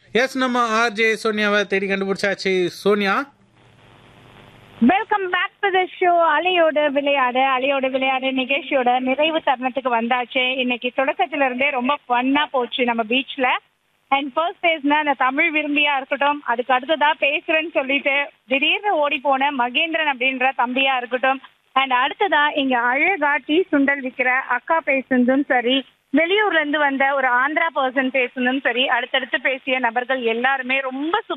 S நம்ம RJ சோனியாவை தேடி கண்டுபிடிச்சாச்சு Sonia welcome back to the show அலையோட விளையாடு அலையோட விளையாடு நிகழ்ச்சியோட நிறைவு தருணத்துக்கு வந்தாச்சு இன்னைக்கு தொடக்கத்துல இருந்தே ரொம்ப ஃபன்னா போச்சு நம்ம பீச்ல அண்ட் ஃபர்ஸ்ட் பேஸ்னா அந்த தமிழ் விரும்பியா இருக்கட்டும் அதுக்கு அடுத்ததா பேசுறேன்னு சொல்லிட்டு திடீர்னு ஓடி போன மகேந்திரன் அப்படின்ற தம்பியா இருக்கட்டும் அண்ட் அடுத்ததா இங்க அழகா டீ சுண்டல் விற்கிற அக்கா பேசுனதும் சரி வெளியூர்ல இருந்து வந்த ஒரு ஆந்திரா பர்சன் பேசுனதும் சரி அடுத்தடுத்து பேசிய நபர்கள் எல்லாருமே ரொம்ப